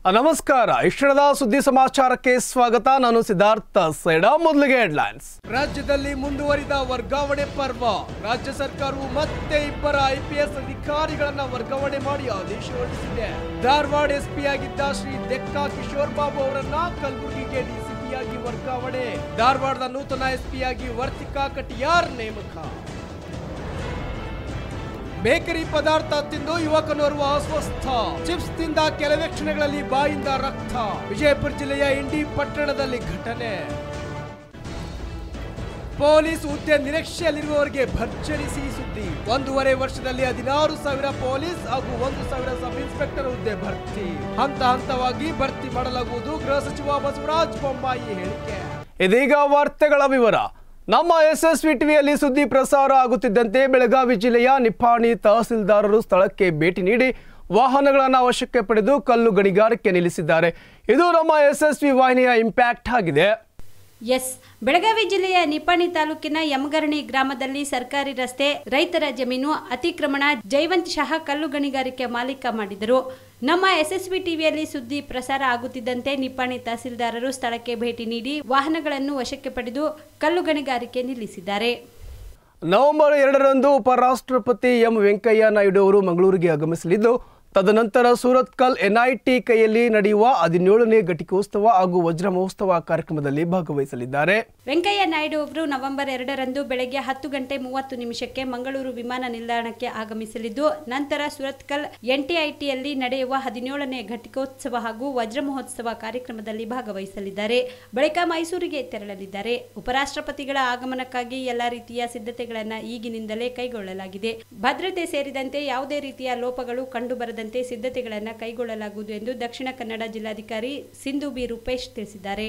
ನಮಸ್ಕಾರ ಇಷ್ಟದ ಸುದ್ದಿ ಸಮಾಚಾರಕ್ಕೆ ಸ್ವಾಗತ ನಾನು ಸಿದ್ಧಾರ್ಥ ಸೇಡ ಮೊದಲಿಗೆ ಹೆಡ್ಲೈನ್ಸ್ ರಾಜ್ಯದಲ್ಲಿ ಮುಂದುವರಿದ ವರ್ಗಾವಣೆ ಪರ್ವ ರಾಜ್ಯ ಸರ್ಕಾರವು ಮತ್ತೆ ಇಬ್ಬರ ಐಪಿಎಸ್ ಅಧಿಕಾರಿಗಳನ್ನ ವರ್ಗಾವಣೆ ಮಾಡಿ ಆದೇಶ ಹೊರಡಿಸಿದೆ ಧಾರವಾಡ ಎಸ್ಪಿ ಆಗಿದ್ದ ಶ್ರೀ ದೆಕ್ಕಾ ಕಿಶೋರ್ ಬಾಬು ಅವರನ್ನ ಕಲಬುರಗಿಗೆ ಡಿಸಿಪಿಯಾಗಿ ವರ್ಗಾವಣೆ ಧಾರವಾಡದ ನೂತನ ಎಸ್ಪಿಯಾಗಿ ವರ್ತಿಕಾ ಕಟಿಯಾರ್ ನೇಮಕ ಬೇಕರಿ ಪದಾರ್ಥ ತಿಂದು ಯುವಕನೋರ್ವ ಅಸ್ವಸ್ಥ ಚಿಪ್ಸ್ ತಿಂದ ಕೆಲವೇ ಕ್ಷಣಗಳಲ್ಲಿ ಬಾಯಿಂದ ರಕ್ತ ವಿಜಯಪುರ ಜಿಲ್ಲೆಯ ಇಂಡಿ ಪಟ್ಟಣದಲ್ಲಿ ಘಟನೆ ಪೊಲೀಸ್ ಹುದ್ದೆ ನಿರೀಕ್ಷೆಯಲ್ಲಿರುವವರಿಗೆ ಭರ್ಜರಿ ಸಿಹಿ ಸುದ್ದಿ ಒಂದೂವರೆ ವರ್ಷದಲ್ಲಿ ಹದಿನಾರು ಸಾವಿರ ಪೊಲೀಸ್ ಹಾಗೂ ಒಂದು ಸಾವಿರ ಸಬ್ ಇನ್ಸ್ಪೆಕ್ಟರ್ ಹುದ್ದೆ ಭರ್ತಿ ಹಂತ ಹಂತವಾಗಿ ಭರ್ತಿ ಮಾಡಲಾಗುವುದು ಗೃಹ ಸಚಿವ ಬಸವರಾಜ ಬೊಮ್ಮಾಯಿ ಹೇಳಿಕೆ ಇದೀಗ ವಾರ್ತೆಗಳ ವಿವರ ನಮ್ಮ ಎಸ್ಎಸ್ವಿ ಟಿವಿಯಲ್ಲಿ ಸುದ್ದಿ ಪ್ರಸಾರ ಆಗುತ್ತಿದ್ದಂತೆ ಬೆಳಗಾವಿ ಜಿಲ್ಲೆಯ ನಿಪ್ಪಾಣಿ ತಹಸೀಲ್ದಾರರು ಸ್ಥಳಕ್ಕೆ ಭೇಟಿ ನೀಡಿ ವಾಹನಗಳನ್ನು ಅವಶ್ಯಕ್ಕೆ ಪಡೆದು ಕಲ್ಲು ಗಣಿಗಾರಿಕೆ ನಿಲ್ಲಿಸಿದ್ದಾರೆ ಇದು ನಮ್ಮ ಎಸ್ಎಸ್ವಿ ವಾಹಿನಿಯ ಇಂಪ್ಯಾಕ್ಟ್ ಆಗಿದೆ ಎಸ್ ಬೆಳಗಾವಿ ಜಿಲ್ಲೆಯ ನಿಪ್ಪಾಣಿ ತಾಲೂಕಿನ ಯಮಗರಣಿ ಗ್ರಾಮದಲ್ಲಿ ಸರ್ಕಾರಿ ರಸ್ತೆ ರೈತರ ಜಮೀನು ಅತಿಕ್ರಮಣ ಜೈವಂತ್ ಶಹ ಕಲ್ಲು ಗಣಿಗಾರಿಕೆ ಮಾಲೀಕ ಮಾಡಿದರು ನಮ್ಮ ಎಸ್ಎಸ್ವಿ ಟಿವಿಯಲ್ಲಿ ಸುದ್ದಿ ಪ್ರಸಾರ ಆಗುತ್ತಿದ್ದಂತೆ ನಿಪ್ಪಾಣಿ ತಹಸೀಲ್ದಾರರು ಸ್ಥಳಕ್ಕೆ ಭೇಟಿ ನೀಡಿ ವಾಹನಗಳನ್ನು ವಶಕ್ಕೆ ಪಡೆದು ಕಲ್ಲು ಗಣಿಗಾರಿಕೆ ನಿಲ್ಲಿಸಿದ್ದಾರೆ ನವೆಂಬರ್ ಎರಡರಂದು ಉಪರಾಷ್ಟ್ರಪತಿ ಎಂ ವೆಂಕಯ್ಯ ನಾಯ್ಡು ಅವರು ಮಂಗಳೂರಿಗೆ ಆಗಮಿಸಲಿದ್ದು ತದನಂತರ ಸೂರತ್ಕಲ್ ಎನ್ಐಟಿ ಕೈಯಲ್ಲಿ ನಡೆಯುವ ಹದಿನೇಳನೇ ಘಟಿಕೋತ್ಸವ ಹಾಗೂ ವಜ್ರ ಮಹೋತ್ಸವ ಕಾರ್ಯಕ್ರಮದಲ್ಲಿ ಭಾಗವಹಿಸಲಿದ್ದಾರೆ ವೆಂಕಯ್ಯ ನಾಯ್ಡು ಅವರು ನವೆಂಬರ್ ಎರಡರಂದು ಬೆಳಗ್ಗೆ ಹತ್ತು ಗಂಟೆ ಮೂವತ್ತು ನಿಮಿಷಕ್ಕೆ ಮಂಗಳೂರು ವಿಮಾನ ನಿಲ್ದಾಣಕ್ಕೆ ಆಗಮಿಸಲಿದ್ದು ನಂತರ ಸುರತ್ಕಲ್ ಎನ್ಟಿಐಟಿಯಲ್ಲಿ ನಡೆಯುವ ಹದಿನೇಳನೇ ಘಟಿಕೋತ್ಸವ ಹಾಗೂ ವಜ್ರ ಮಹೋತ್ಸವ ಕಾರ್ಯಕ್ರಮದಲ್ಲಿ ಭಾಗವಹಿಸಲಿದ್ದಾರೆ ಬಳಿಕ ಮೈಸೂರಿಗೆ ತೆರಳಲಿದ್ದಾರೆ ಉಪರಾಷ್ಟ್ರಪತಿಗಳ ಆಗಮನಕ್ಕಾಗಿ ಎಲ್ಲಾ ರೀತಿಯ ಸಿದ್ಧತೆಗಳನ್ನು ಈಗಿನಿಂದಲೇ ಕೈಗೊಳ್ಳಲಾಗಿದೆ ಭದ್ರತೆ ಸೇರಿದಂತೆ ಯಾವುದೇ ರೀತಿಯ ಲೋಪಗಳು ಕಂಡುಬರದಂತೆ ಸಿದ್ಧತೆಗಳನ್ನು ಕೈಗೊಳ್ಳಲಾಗುವುದು ಎಂದು ದಕ್ಷಿಣ ಕನ್ನಡ ಜಿಲ್ಲಾಧಿಕಾರಿ ಸಿಂಧು ಬಿ ರೂಪೇಶ್ ತಿಳಿಸಿದ್ದಾರೆ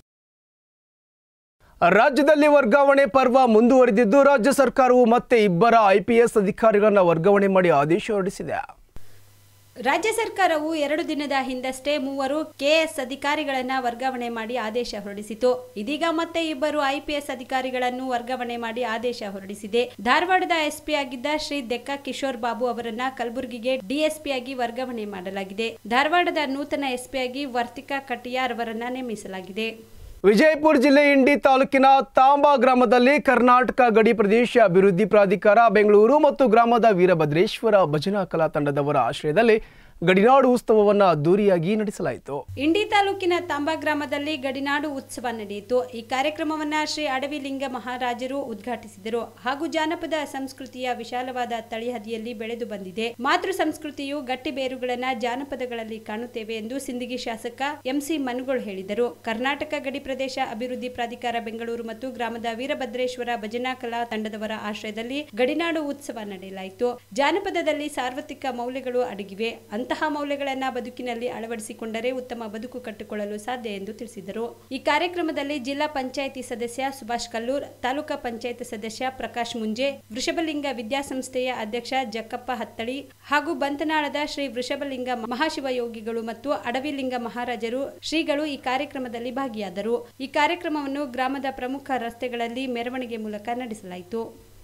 ರಾಜ್ಯದಲ್ಲಿ ವರ್ಗಾವಣೆ ಪರ್ವ ಮುಂದುವರೆದಿದ್ದು ರಾಜ್ಯ ಸರ್ಕಾರವು ಮತ್ತೆ ಇಬ್ಬರ ಐಪಿಎಸ್ ಅಧಿಕಾರಿಗಳನ್ನ ವರ್ಗಾವಣೆ ಮಾಡಿ ಆದೇಶ ಹೊರಡಿಸಿದೆ ರಾಜ್ಯ ಸರ್ಕಾರವು ಎರಡು ದಿನದ ಹಿಂದಷ್ಟೇ ಮೂವರು ಕೆಎಸ್ ಅಧಿಕಾರಿಗಳನ್ನ ವರ್ಗಾವಣೆ ಮಾಡಿ ಆದೇಶ ಹೊರಡಿಸಿತು ಇದೀಗ ಮತ್ತೆ ಇಬ್ಬರು ಐಪಿಎಸ್ ಅಧಿಕಾರಿಗಳನ್ನು ವರ್ಗಾವಣೆ ಮಾಡಿ ಆದೇಶ ಹೊರಡಿಸಿದೆ ಧಾರವಾಡದ ಎಸ್ಪಿ ಆಗಿದ್ದ ಶ್ರೀ ದೆಕ್ಕಾ ಕಿಶೋರ್ ಬಾಬು ಅವರನ್ನ ಕಲಬುರಗಿಗೆ ಡಿಎಸ್ಪಿಯಾಗಿ ವರ್ಗಾವಣೆ ಮಾಡಲಾಗಿದೆ ಧಾರವಾಡದ ನೂತನ ಎಸ್ಪಿಯಾಗಿ ವರ್ತಿಕಾ ಕಟಿಯಾರ್ ಅವರನ್ನ ನೇಮಿಸಲಾಗಿದೆ ವಿಜಯಪುರ ಜಿಲ್ಲೆ ಇಂಡಿ ತಾಲೂಕಿನ ತಾಂಬಾ ಗ್ರಾಮದಲ್ಲಿ ಕರ್ನಾಟಕ ಗಡಿ ಪ್ರದೇಶ ಅಭಿವೃದ್ಧಿ ಪ್ರಾಧಿಕಾರ ಬೆಂಗಳೂರು ಮತ್ತು ಗ್ರಾಮದ ವೀರಭದ್ರೇಶ್ವರ ಭಜನಾ ಕಲಾ ತಂಡದವರ ಆಶ್ರಯದಲ್ಲಿ ಗಡಿನಾಡು ಉತ್ಸವವನ್ನು ಅದ್ದೂರಿಯಾಗಿ ನಡೆಸಲಾಯಿತು ಇಂಡಿ ತಾಲೂಕಿನ ತಾಂಬಾ ಗ್ರಾಮದಲ್ಲಿ ಗಡಿನಾಡು ಉತ್ಸವ ನಡೆಯಿತು ಈ ಕಾರ್ಯಕ್ರಮವನ್ನ ಶ್ರೀ ಅಡವಿಲಿಂಗ ಮಹಾರಾಜರು ಉದ್ಘಾಟಿಸಿದರು ಹಾಗೂ ಜಾನಪದ ಸಂಸ್ಕೃತಿಯ ವಿಶಾಲವಾದ ತಳಿಹದಿಯಲ್ಲಿ ಬೆಳೆದು ಬಂದಿದೆ ಮಾತೃ ಸಂಸ್ಕೃತಿಯು ಗಟ್ಟಿ ಬೇರುಗಳನ್ನ ಜಾನಪದಗಳಲ್ಲಿ ಕಾಣುತ್ತೇವೆ ಎಂದು ಸಿಂದಗಿ ಶಾಸಕ ಎಂಸಿ ಮನುಗೋಳ್ ಹೇಳಿದರು ಕರ್ನಾಟಕ ಗಡಿ ಪ್ರದೇಶ ಅಭಿವೃದ್ಧಿ ಪ್ರಾಧಿಕಾರ ಬೆಂಗಳೂರು ಮತ್ತು ಗ್ರಾಮದ ವೀರಭದ್ರೇಶ್ವರ ಭಜನಾ ಕಲಾ ತಂಡದವರ ಆಶ್ರಯದಲ್ಲಿ ಗಡಿನಾಡು ಉತ್ಸವ ನಡೆಯಲಾಯಿತು ಜಾನಪದದಲ್ಲಿ ಸಾರ್ವತ್ರಿಕ ಮೌಲ್ಯಗಳು ಅಡಗಿವೆ ಅಂತಹ ಮೌಲ್ಯಗಳನ್ನ ಬದುಕಿನಲ್ಲಿ ಅಳವಡಿಸಿಕೊಂಡರೆ ಉತ್ತಮ ಬದುಕು ಕಟ್ಟಿಕೊಳ್ಳಲು ಸಾಧ್ಯ ಎಂದು ತಿಳಿಸಿದರು ಈ ಕಾರ್ಯಕ್ರಮದಲ್ಲಿ ಜಿಲ್ಲಾ ಪಂಚಾಯಿತಿ ಸದಸ್ಯ ಸುಭಾಷ್ ಕಲ್ಲೂರ್ ತಾಲೂಕಾ ಪಂಚಾಯತ್ ಸದಸ್ಯ ಪ್ರಕಾಶ್ ಮುಂಜೆ ವೃಷಭಲಿಂಗ ವಿದ್ಯಾಸಂಸ್ಥೆಯ ಅಧ್ಯಕ್ಷ ಜಕ್ಕಪ್ಪ ಹತ್ತಳಿ ಹಾಗೂ ಬಂತನಾಳದ ಶ್ರೀ ವೃಷಭಲಿಂಗ ಮಹಾಶಿವಯೋಗಿಗಳು ಮತ್ತು ಅಡವಿಲಿಂಗ ಮಹಾರಾಜರು ಶ್ರೀಗಳು ಈ ಕಾರ್ಯಕ್ರಮದಲ್ಲಿ ಭಾಗಿಯಾದರು ಈ ಕಾರ್ಯಕ್ರಮವನ್ನು ಗ್ರಾಮದ ಪ್ರಮುಖ ರಸ್ತೆಗಳಲ್ಲಿ ಮೆರವಣಿಗೆ ಮೂಲಕ ನಡೆಸಲಾಯಿತು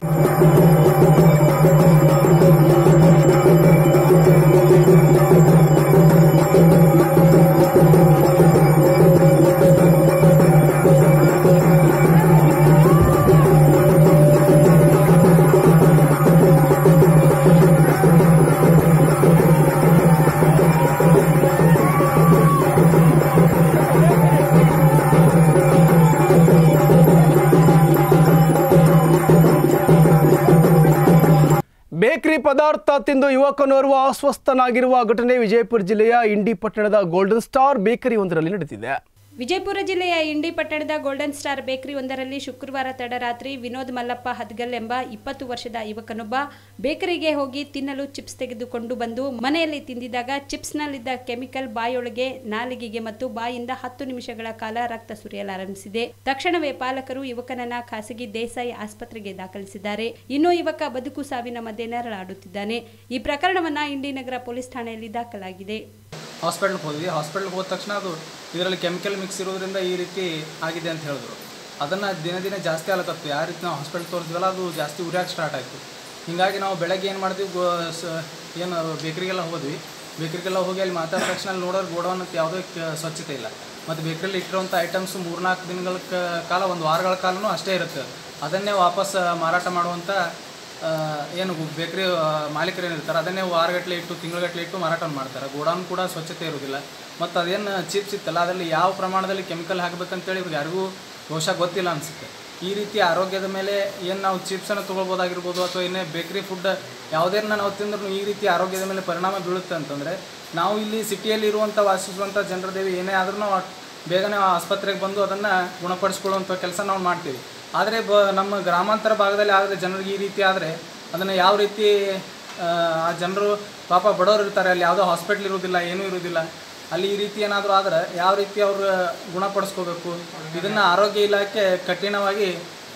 ಬೇಕರಿ ಪದಾರ್ಥ ತಿಂದು ಯುವಕನೋರ್ವ ಅಸ್ವಸ್ಥನಾಗಿರುವ ಘಟನೆ ವಿಜಯಪುರ ಜಿಲ್ಲೆಯ ಇಂಡಿ ಪಟ್ಟಣದ ಗೋಲ್ಡನ್ ಸ್ಟಾರ್ ಬೇಕರಿ ಒಂದರಲ್ಲಿ ನಡೆದಿದೆ ವಿಜಯಪುರ ಜಿಲ್ಲೆಯ ಇಂಡಿ ಪಟ್ಟಣದ ಗೋಲ್ಡನ್ ಸ್ಟಾರ್ ಬೇಕರಿ ಒಂದರಲ್ಲಿ ಶುಕ್ರವಾರ ತಡರಾತ್ರಿ ವಿನೋದ್ ಮಲ್ಲಪ್ಪ ಹದ್ಗಲ್ ಎಂಬ ಇಪ್ಪತ್ತು ವರ್ಷದ ಯುವಕನೊಬ್ಬ ಬೇಕರಿಗೆ ಹೋಗಿ ತಿನ್ನಲು ಚಿಪ್ಸ್ ತೆಗೆದುಕೊಂಡು ಬಂದು ಮನೆಯಲ್ಲಿ ತಿಂದಿದಾಗ ಚಿಪ್ಸ್ನಲ್ಲಿದ್ದ ಕೆಮಿಕಲ್ ಬಾಯೊಳಗೆ ನಾಲಿಗೆಗೆ ಮತ್ತು ಬಾಯಿಂದ ಹತ್ತು ನಿಮಿಷಗಳ ಕಾಲ ರಕ್ತ ಸುರಿಯಲಾರಂಭಿಸಿದೆ ತಕ್ಷಣವೇ ಪಾಲಕರು ಯುವಕನನ್ನ ಖಾಸಗಿ ದೇಸಾಯಿ ಆಸ್ಪತ್ರೆಗೆ ದಾಖಲಿಸಿದ್ದಾರೆ ಇನ್ನು ಯುವಕ ಬದುಕು ಸಾವಿನ ಮಧ್ಯೆ ನರಳಾಡುತ್ತಿದ್ದಾನೆ ಈ ಪ್ರಕರಣವನ್ನ ಇಂಡಿ ನಗರ ಪೊಲೀಸ್ ಠಾಣೆಯಲ್ಲಿ ದಾಖಲಾಗಿದೆ ಹಾಸ್ಪಿಟ್ಲ್ಗೆ ಹೋದ್ವಿ ಹಾಸ್ಪಿಟ್ಲ್ಗೆ ಹೋದ ತಕ್ಷಣ ಅದು ಇದರಲ್ಲಿ ಕೆಮಿಕಲ್ ಮಿಕ್ಸ್ ಇರೋದ್ರಿಂದ ಈ ರೀತಿ ಆಗಿದೆ ಅಂತ ಹೇಳಿದ್ರು ಅದನ್ನು ದಿನ ದಿನ ಜಾಸ್ತಿ ಆಗತ್ತತ್ತು ಯಾವ ರೀತಿ ನಾವು ಹಾಸ್ಪಿಟ್ಲ್ ತೋರಿಸಿದ್ವಲ್ಲ ಅದು ಜಾಸ್ತಿ ಉರಿಯಾಕೆ ಸ್ಟಾರ್ಟ್ ಆಯಿತು ಹೀಗಾಗಿ ನಾವು ಬೆಳಗ್ಗೆ ಏನು ಮಾಡಿದ್ವಿ ಗೋ ಸ ಏನು ಬೇಕ್ರಿಗೆಲ್ಲ ಹೋದ್ವಿ ಬೇಕರಿಗೆಲ್ಲ ಹೋಗಿ ಅಲ್ಲಿ ಮಾತಾಡಿದ ತಕ್ಷಣ ಅಲ್ಲಿ ನೋಡೋರು ಗೋಡೌನ್ ಅಂತ ಯಾವುದೇ ಕ- ಸ್ವಚ್ಛತೆ ಇಲ್ಲ ಮತ್ತು ಬೇಕರಿಲಿ ಇಟ್ಟಿರುವಂಥ ಐಟಮ್ಸ್ ಮೂರ್ನಾಲ್ಕು ದಿನಗಳ ಕ- ಕಾಲ ಒಂದು ವಾರಗಳ ಕಾಲನೂ ಅಷ್ಟೇ ಇರುತ್ತೆ ಅದನ್ನೇ ವಾಪಸ್ ಮಾರಾಟ ಮಾಡುವಂಥ ಆ, ಏನು ಬೇಕರಿ ಮಾಲೀಕರು ಏನಿರ್ತಾರೆ ಅದನ್ನೇ ವಾರಗಟ್ಟಲೆ ಇಟ್ಟು ತಿಂಗಳಗಟ್ಟಲೆ ಇಟ್ಟು ಮಾರಾಟ ಮಾಡ್ತಾರೆ ಗೋಡೌನ್ ಕೂಡ ಸ್ವಚ್ಛತೆ ಇರೋದಿಲ್ಲ ಮತ್ತು ಅದೇನು ಚಿಪ್ಸ್ ಇತ್ತಲ್ಲ ಅದರಲ್ಲಿ ಯಾವ ಪ್ರಮಾಣದಲ್ಲಿ ಕೆಮಿಕಲ್ ಹಾಕಬೇಕಂತೇಳಿ ಇವ್ರಿಗೆ ಯಾರಿಗೂ ಬಹುಶಃ ಗೊತ್ತಿಲ್ಲ ಅನಿಸುತ್ತೆ ಈ ರೀತಿ ಆರೋಗ್ಯದ ಮೇಲೆ ಏನು ನಾವು ಚಿಪ್ಸನ್ನು ತೊಗೊಳ್ಬೋದಾಗಿರ್ಬೋದು ಅಥವಾ ಏನೇ ಬೇಕ್ರಿ ಫುಡ್ ಯಾವುದೇನ ನಾವು ತಿಂದ್ರೂ ಈ ರೀತಿ ಆರೋಗ್ಯದ ಮೇಲೆ ಪರಿಣಾಮ ಬೀಳುತ್ತೆ ಅಂತಂದರೆ ನಾವು ಇಲ್ಲಿ ಸಿಟಿಯಲ್ಲಿ ಇರುವಂಥ ವಾಸಿಸುವಂಥ ಜನರದೇವಿ ಏನೇ ಆದ್ರೂ ನಾವು ಬೇಗನೆ ಆಸ್ಪತ್ರೆಗೆ ಬಂದು ಅದನ್ನು ಗುಣಪಡಿಸ್ಕೊಳ್ಳುವಂಥ ಕೆಲಸ ನಾವು ಮಾಡ್ತೀವಿ ಆದರೆ ಬ ನಮ್ಮ ಗ್ರಾಮಾಂತರ ಭಾಗದಲ್ಲಿ ಆದರೆ ಜನರಿಗೆ ಈ ರೀತಿ ಆದರೆ ಅದನ್ನು ಯಾವ ರೀತಿ ಆ, ಆ ಜನರು ಪಾಪ ಬಡವರು ಇರ್ತಾರೆ ಅಲ್ಲಿ ಯಾವುದೋ ಹಾಸ್ಪಿಟ್ಲ್ ಇರೋದಿಲ್ಲ ಏನೂ ಇರೋದಿಲ್ಲ ಅಲ್ಲಿ ಈ ರೀತಿ ಏನಾದರೂ ಆದರೆ ಯಾವ ರೀತಿ ಅವರು ಗುಣಪಡಿಸ್ಕೋಬೇಕು ಇದನ್ನು ಆರೋಗ್ಯ ಇಲಾಖೆ ಕಠಿಣವಾಗಿ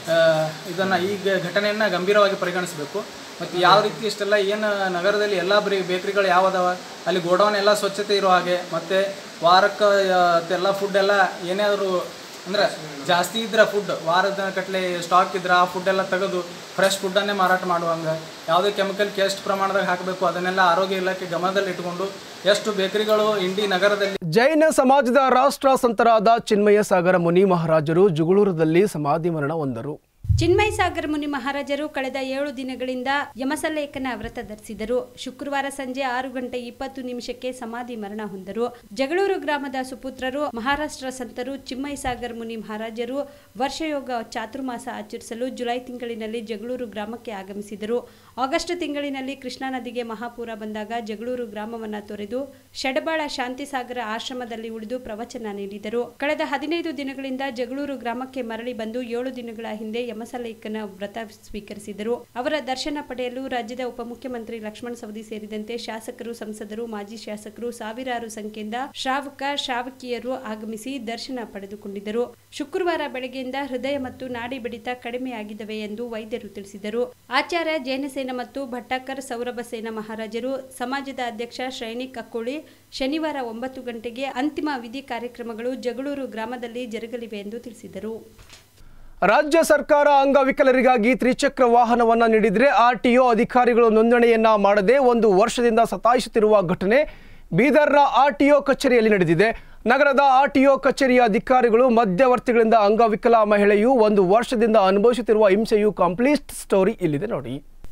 ಇದನ್ನು ಈ ಗ- ಘಟನೆಯನ್ನು ಗಂಭೀರವಾಗಿ ಪರಿಗಣಿಸಬೇಕು ಮತ್ತು ಯಾವ ರೀತಿ ಇಷ್ಟೆಲ್ಲ ಏನು ನಗರದಲ್ಲಿ ಎಲ್ಲ ಬರೀ ಬೇಕ್ರಿಗಳು ಯಾವದಾವ ಅಲ್ಲಿ ಗೋಡೌನ್ ಎಲ್ಲ ಸ್ವಚ್ಛತೆ ಇರೋ ಹಾಗೆ ಮತ್ತು ವಾರಕ್ಕೆ ಆ, ಎಲ್ಲ ಫುಡ್ ಎಲ್ಲ ಏನೇ ಆದರೂ ಅಂದರೆ ಜಾಸ್ತಿ ಇದ್ರೆ ಫುಡ್ ವಾರದ ಕಟ್ಲೆ ಸ್ಟಾಕ್ ಇದ್ರೆ ಆ ಫುಡ್ ಎಲ್ಲ ತೆಗೆದು ಫ್ರೆಶ್ ಫುಡ್ಡನ್ನೇ ಮಾರಾಟ ಮಾಡುವಂಗೆ ಯಾವುದೇ ಕೆಮಿಕಲ್ ಎಷ್ಟು ಪ್ರಮಾಣದಾಗ ಹಾಕಬೇಕು ಅದನ್ನೆಲ್ಲ ಆರೋಗ್ಯ ಇಲಾಖೆ ಗಮನದಲ್ಲಿ ಇಟ್ಕೊಂಡು ಎಷ್ಟು ಬೇಕರಿಗಳು ಇಂಡಿ ನಗರದಲ್ಲಿ ಜೈನ ಸಮಾಜದ ರಾಷ್ಟ್ರ ಸಂತರಾದ ಚಿನ್ಮಯ ಸಾಗರ ಮುನಿ ಮಹಾರಾಜರು ಜುಗುಳೂರದಲ್ಲಿ ಸಮಾಧಿ ಮರಣ ಹೊಂದರು ಚಿನ್ಮಯ ಸಾಗರ್ ಮುನಿ ಮಹಾರಾಜರು ಕಳೆದ ಏಳು ದಿನಗಳಿಂದ ಯಮಸಲ್ಲೇಖನ ವ್ರತ ಧರಿಸಿದರು ಶುಕ್ರವಾರ ಸಂಜೆ ಆರು ಗಂಟೆ ಇಪ್ಪತ್ತು ನಿಮಿಷಕ್ಕೆ ಸಮಾಧಿ ಮರಣ ಹೊಂದರು ಜಗಳೂರು ಗ್ರಾಮದ ಸುಪುತ್ರರು ಮಹಾರಾಷ್ಟ್ರ ಸಂತರು ಚಿನ್ಮಯ ಸಾಗರ್ ಮುನಿ ಮಹಾರಾಜರು ವರ್ಷಯೋಗ ಚಾತುರ್ಮಾಸ ಆಚರಿಸಲು ಜುಲೈ ತಿಂಗಳಿನಲ್ಲಿ ಜಗಳೂರು ಗ್ರಾಮಕ್ಕೆ ಆಗಮಿಸಿದರು ಆಗಸ್ಟ್ ತಿಂಗಳಿನಲ್ಲಿ ಕೃಷ್ಣಾ ನದಿಗೆ ಮಹಾಪೂರ ಬಂದಾಗ ಜಗಳೂರು ಗ್ರಾಮವನ್ನ ತೊರೆದು ಶಡಬಾಳ ಶಾಂತಿಸಾಗರ ಆಶ್ರಮದಲ್ಲಿ ಉಳಿದು ಪ್ರವಚನ ನೀಡಿದರು ಕಳೆದ ಹದಿನೈದು ದಿನಗಳಿಂದ ಜಗಳೂರು ಗ್ರಾಮಕ್ಕೆ ಮರಳಿ ಬಂದು ಏಳು ದಿನಗಳ ಹಿಂದೆ ಯಮಸಲೇಖನ ವ್ರತ ಸ್ವೀಕರಿಸಿದರು ಅವರ ದರ್ಶನ ಪಡೆಯಲು ರಾಜ್ಯದ ಉಪಮುಖ್ಯಮಂತ್ರಿ ಲಕ್ಷ್ಮಣ ಸವದಿ ಸೇರಿದಂತೆ ಶಾಸಕರು ಸಂಸದರು ಮಾಜಿ ಶಾಸಕರು ಸಾವಿರಾರು ಸಂಖ್ಯೆಯಿಂದ ಶ್ರಾವಕ ಶ್ರಾವಕಿಯರು ಆಗಮಿಸಿ ದರ್ಶನ ಪಡೆದುಕೊಂಡಿದ್ದರು ಶುಕ್ರವಾರ ಬೆಳಗ್ಗೆಯಿಂದ ಹೃದಯ ಮತ್ತು ನಾಡಿ ಬಡಿತ ಕಡಿಮೆಯಾಗಿದ್ದವೆ ಎಂದು ವೈದ್ಯರು ತಿಳಿಸಿದರು ಆಚಾರ್ಯ ಜೈನಸೇನ ಮತ್ತು ಭಟ್ಟಾಕರ್ ಸೌರಭ ಸೇನ ಮಹಾರಾಜರು ಸಮಾಜದ ಅಧ್ಯಕ್ಷ ಶ್ರೇಣಿ ಕಕ್ಕೋಳಿ ಶನಿವಾರ ಒಂಬತ್ತು ಗಂಟೆಗೆ ಅಂತಿಮ ವಿಧಿ ಕಾರ್ಯಕ್ರಮಗಳು ಜಗಳೂರು ಗ್ರಾಮದಲ್ಲಿ ಜರುಗಲಿವೆ ಎಂದು ತಿಳಿಸಿದರು ರಾಜ್ಯ ಸರ್ಕಾರ ಅಂಗವಿಕಲರಿಗಾಗಿ ತ್ರಿಚಕ್ರ ವಾಹನವನ್ನ ನೀಡಿದ್ರೆ ಆರ್ಟಿಒ ಅಧಿಕಾರಿಗಳು ನೋಂದಣಿಯನ್ನ ಮಾಡದೆ ಒಂದು ವರ್ಷದಿಂದ ಸತಾಯಿಸುತ್ತಿರುವ ಘಟನೆ ಬೀದರ್ನ ಆರ್ಟಿಒ ಕಚೇರಿಯಲ್ಲಿ ನಡೆದಿದೆ ನಗರದ ಆರ್ಟಿಒ ಕಚೇರಿಯ ಅಧಿಕಾರಿಗಳು ಮಧ್ಯವರ್ತಿಗಳಿಂದ ಅಂಗವಿಕಲ ಮಹಿಳೆಯು ಒಂದು ವರ್ಷದಿಂದ ಅನುಭವಿಸುತ್ತಿರುವ ಹಿಂಸೆಯು ಕಂಪ್ಲೀಟ್ ಸ್ಟೋರಿ ಇಲ್ಲಿದೆ ನೋಡಿ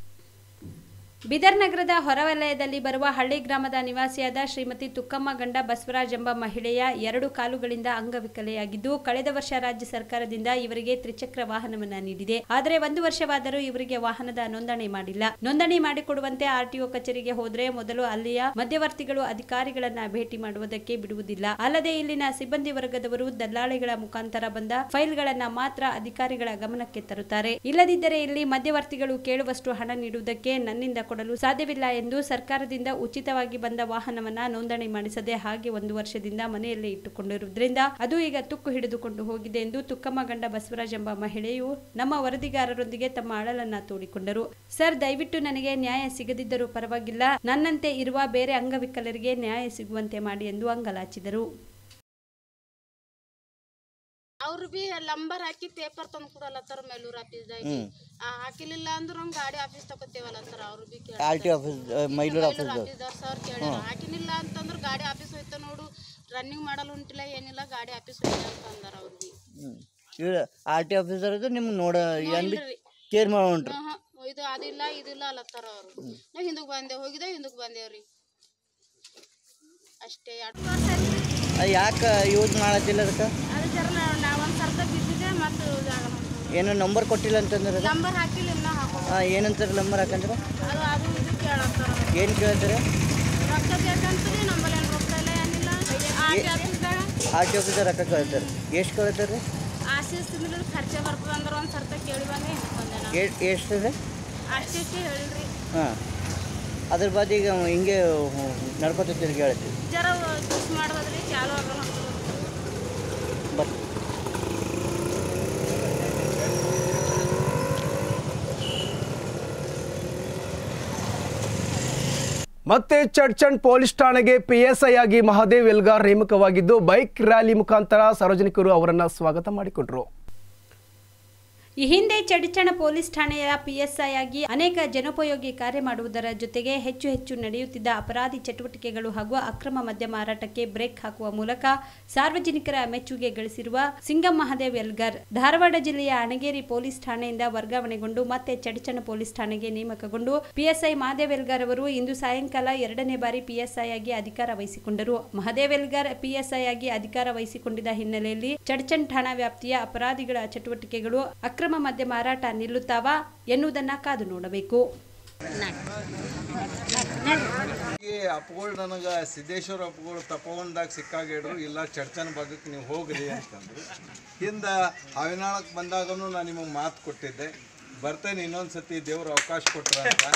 ಬಿದರ್ ನಗರದ ಹೊರವಲಯದಲ್ಲಿ ಬರುವ ಹಳ್ಳಿ ಗ್ರಾಮದ ನಿವಾಸಿಯಾದ ಶ್ರೀಮತಿ ತುಕ್ಕಮ್ಮ ಗಂಡ ಬಸವರಾಜ್ ಎಂಬ ಮಹಿಳೆಯ ಎರಡು ಕಾಲುಗಳಿಂದ ಅಂಗವಿಕಲೆಯಾಗಿದ್ದು ಕಳೆದ ವರ್ಷ ರಾಜ್ಯ ಸರ್ಕಾರದಿಂದ ಇವರಿಗೆ ತ್ರಿಚಕ್ರ ವಾಹನವನ್ನ ನೀಡಿದೆ ಆದರೆ ಒಂದು ವರ್ಷವಾದರೂ ಇವರಿಗೆ ವಾಹನದ ನೋಂದಣಿ ಮಾಡಿಲ್ಲ ನೋಂದಣಿ ಮಾಡಿಕೊಡುವಂತೆ ಆರ್ಟಿಒ ಕಚೇರಿಗೆ ಹೋದ್ರೆ ಮೊದಲು ಅಲ್ಲಿಯ ಮಧ್ಯವರ್ತಿಗಳು ಅಧಿಕಾರಿಗಳನ್ನ ಭೇಟಿ ಮಾಡುವುದಕ್ಕೆ ಬಿಡುವುದಿಲ್ಲ ಅಲ್ಲದೆ ಇಲ್ಲಿನ ಸಿಬ್ಬಂದಿ ವರ್ಗದವರು ದಲ್ಲಾಳಿಗಳ ಮುಖಾಂತರ ಬಂದ ಫೈಲ್ಗಳನ್ನ ಮಾತ್ರ ಅಧಿಕಾರಿಗಳ ಗಮನಕ್ಕೆ ತರುತ್ತಾರೆ ಇಲ್ಲದಿದ್ದರೆ ಇಲ್ಲಿ ಮಧ್ಯವರ್ತಿಗಳು ಕೇಳುವಷ್ಟು ಹಣ ನೀಡುವುದಕ್ಕೆ ನನ್ನಿಂದ ಕೊಡಲು ಸಾಧ್ಯವಿಲ್ಲ ಎಂದು ಸರ್ಕಾರದಿಂದ ಉಚಿತವಾಗಿ ಬಂದ ವಾಹನವನ್ನ ನೋಂದಣಿ ಮಾಡಿಸದೆ ಹಾಗೆ ಒಂದು ವರ್ಷದಿಂದ ಮನೆಯಲ್ಲೇ ಇಟ್ಟುಕೊಂಡಿರುವುದರಿಂದ ಅದು ಈಗ ತುಕ್ಕು ಹಿಡಿದುಕೊಂಡು ಹೋಗಿದೆ ಎಂದು ತುಕ್ಕಮ್ಮ ಗಂಡ ಬಸವರಾಜ್ ಎಂಬ ಮಹಿಳೆಯು ನಮ್ಮ ವರದಿಗಾರರೊಂದಿಗೆ ತಮ್ಮ ಅಳಲನ್ನ ತೋಡಿಕೊಂಡರು ಸರ್ ದಯವಿಟ್ಟು ನನಗೆ ನ್ಯಾಯ ಸಿಗದಿದ್ದರೂ ಪರವಾಗಿಲ್ಲ ನನ್ನಂತೆ ಇರುವ ಬೇರೆ ಅಂಗವಿಕಲರಿಗೆ ನ್ಯಾಯ ಸಿಗುವಂತೆ ಮಾಡಿ ಎಂದು ಅಂಗಲಾಚಿದರು ಅವ್ರು ಬಿ ನಂಬರ್ ಹಾಕಿ ಪೇಪರ್ ತಂದು ಕೊಡಲತ್ತಾರ ಮೇಲೂರ್ ಆಫೀಸ್ದಾಗ ಹಾಕಿಲಿಲ್ಲ ಅಂದ್ರ ನಮ್ ಗಾಡಿ ಆಫೀಸ್ ತಗೋತೇವಲ್ಲತ್ತಾರ ಅವ್ರು B R T office Mailur office ಆಫೀಸ್ದವ್ರ ಸರ್ ಕೇಳ್ಯಾರ ಹಾಕಿನಿಲ್ಲ ಅಂತಂದ್ರ ಗಾಡಿ ಆಫೀಸ್ ಹೋಯ್ತ ನೋಡು ರನ್ನಿಂಗ್ ಮಾಡಲು ಉಂಟಿಲ್ಲ ಏನಿಲ್ಲ ಗಾಡಿ ಆಫೀಸ್ ಹೋಯ್ತ ಅಂತ ಅಂದಾರ ಅವ್ರು ಬಿ ಇವ್ರು ಆರ್ ಟಿ ಆಫೀಸರ್ದು ನಿಮ್ಗೆ ನೋಡ ಏನ್ ಬಿ ಕೇರ್ ಮಾಡೋಣ್ರಿ ಹಾ, ಹಾ, ಇದು ಅದಿಲ್ಲ ಇದಿಲ್ಲ ಅಲ್ಲತ್ತಾರ ಅವ್ರು ನಾವ್ ಹಿಂದಕ್ ಬಂದೇವ್ ಹೋಗಿದ್ದೇವ್ ಹಿಂದಕ್ ಬಂದೇವ್ರಿ ಅಷ್ಟೇ ಎರಡು ವರ್ಷ ಆಯ್ತು ಯಾಕೆ ಯೂಸ್ ಮಾಡತ್ತಿಲ್ಲ ಅದಕ್ಕೆ ಅದು ಜರ ನಾವ್ ಒಂದ್ ಸರ್ತ ಬಿದ್ದಿದೆ ಮತ್ತು ಏನೋ ನಂಬರ್ ಕೊಟ್ಟಿಲ್ಲ ಅಂತಂದ್ರೆ ನಂಬರ್ ಹಾಕಿಲ್ಲ ಇನ್ನ ಹಾಕೋ ಏನಂತಾರೆ ನಂಬರ್ ಹಾಕಂದ್ರೆ ಅದು ಅದು ಇದು ಕೇಳತ್ತಾರ ಏನು ಕೇಳ್ತಾರೆ ರೊಕ್ಕ ಬೇಕಂತರಿ ನಮ್ಮಲ್ಲಿ ಏನು ರೊಕ್ಕ ಇಲ್ಲ ಏನಿಲ್ಲ ಆಟಿ ಆಫೀಸ್ದಾಗ ಆರ್ ಟಿ ಆಫೀಸರ್ ರೊಕ್ಕ ಕೇಳ್ತಾರೆ ಎಷ್ಟು ಕೇಳ್ತಾರೆ ರೀ ಆಶೀಸ್ ತಿಂಗಳು ಖರ್ಚ ಬರ್ತದ ಅಂದ್ರೆ ಒಂದು ಸರ್ತ ಕೇಳಿ ಬಂದೆ ಬಂದೆ ನಾನು ಎಷ್ಟು ರೀ ಅಷ್ಟಿಷ್ಟು ಹೇಳಿಲ್ರಿ ಹಾಂ ಅದ್ರ ಬಾದ್ ಈಗ ಹಿಂಗೆ ನಡ್ಕೊತ ತಿರ್ಗಿ ಹೇಳ್ತೀವಿ ಜರ ಯೂಸ್ ಮಾಡೋದ್ರಿ ಚಾಲು ಆಗಲ್ಲ ಬಟ್ ಮತ್ತೆ ಚಡ್ಚಂಡ್ ಪೊಲೀಸ್ ಠಾಣೆಗೆ ಪಿಎಸ್ಐ ಆಗಿ ಮಹಾದೇವ್ ಎಲ್ಗಾರ್ ನೇಮಕವಾಗಿದ್ದು ಬೈಕ್ ರ್ಯಾಲಿ ಮುಖಾಂತರ ಸಾರ್ವಜನಿಕರು ಅವರನ್ನ ಸ್ವಾಗತ ಮಾಡಿಕೊಂಡರು ಈ ಹಿಂದೆ ಚಡಿಚಣ ಪೊಲೀಸ್ ಠಾಣೆಯ ಪಿಎಸ್ಐ ಆಗಿ ಅನೇಕ ಜನೋಪಯೋಗಿ ಕಾರ್ಯ ಮಾಡುವುದರ ಜೊತೆಗೆ ಹೆಚ್ಚು ಹೆಚ್ಚು ನಡೆಯುತ್ತಿದ್ದ ಅಪರಾಧಿ ಚಟುವಟಿಕೆಗಳು ಹಾಗೂ ಅಕ್ರಮ ಮದ್ಯ ಮಾರಾಟಕ್ಕೆ ಬ್ರೇಕ್ ಹಾಕುವ ಮೂಲಕ ಸಾರ್ವಜನಿಕರ ಮೆಚ್ಚುಗೆ ಗಳಿಸಿರುವ ಸಿಂಗಂ ಮಹದೇವ್ ಎಲ್ಗರ್ ಧಾರವಾಡ ಜಿಲ್ಲೆಯ ಅಣಗೇರಿ ಪೊಲೀಸ್ ಠಾಣೆಯಿಂದ ವರ್ಗಾವಣೆಗೊಂಡು ಮತ್ತೆ ಚಡಿಚಣ ಪೊಲೀಸ್ ಠಾಣೆಗೆ ನೇಮಕಗೊಂಡು ಪಿಎಸ್ಐ ಮಹದೇವ್ ಎಲ್ಗರ್ ಅವರು ಇಂದು ಸಾಯಂಕಾಲ ಎರಡನೇ ಬಾರಿ ಪಿಎಸ್ಐ ಆಗಿ ಅಧಿಕಾರ ವಹಿಸಿಕೊಂಡರು ಮಹದೇವ್ ಎಲ್ಗರ್ ಪಿಎಸ್ಐ ಆಗಿ ಅಧಿಕಾರ ವಹಿಸಿಕೊಂಡಿದ್ದ ಹಿನ್ನೆಲೆಯಲ್ಲಿ ಚಡ್ಚನ್ ಠಾಣಾ ವ್ಯಾಪ್ತಿಯ ಅಪರಾಧಿಗಳ ಚಟುವಟಿಕೆಗಳು ಅಕ್ರಮ ಮದ್ಯ ಮಾರಾಟ ನಿಲ್ಲುತ್ತಾವಾ ಎನ್ನುವುದನ್ನ ಕಾದು ನೋಡಬೇಕು ಈ ಅಪ್ಪಗಳು ನನಗೆ ಸಿದ್ದೇಶ್ವರ ಅಪ್ಪಗಳು ತಪವನದಾಗ ಸಿಕ್ಕಾಗಿಡ್ರು ಇಲ್ಲ ಚರ್ಚನ ಭಾಗಕ್ಕೆ ನೀವು ಹೋಗ್ರಿ ಅಂತಂದ್ರು ಹಿಂದೆ ಅವಿನಾಳಕ್ಕೆ ಬಂದಾಗನು ನಾನು ನಿಮಗೆ ಮಾತು ಕೊಟ್ಟಿದ್ದೆ ಬರ್ತೇನೆ ಇನ್ನೊಂದು ಸತಿ ದೇವ್ರು ಅವಕಾಶ ಕೊಟ್ರ ಅಂತ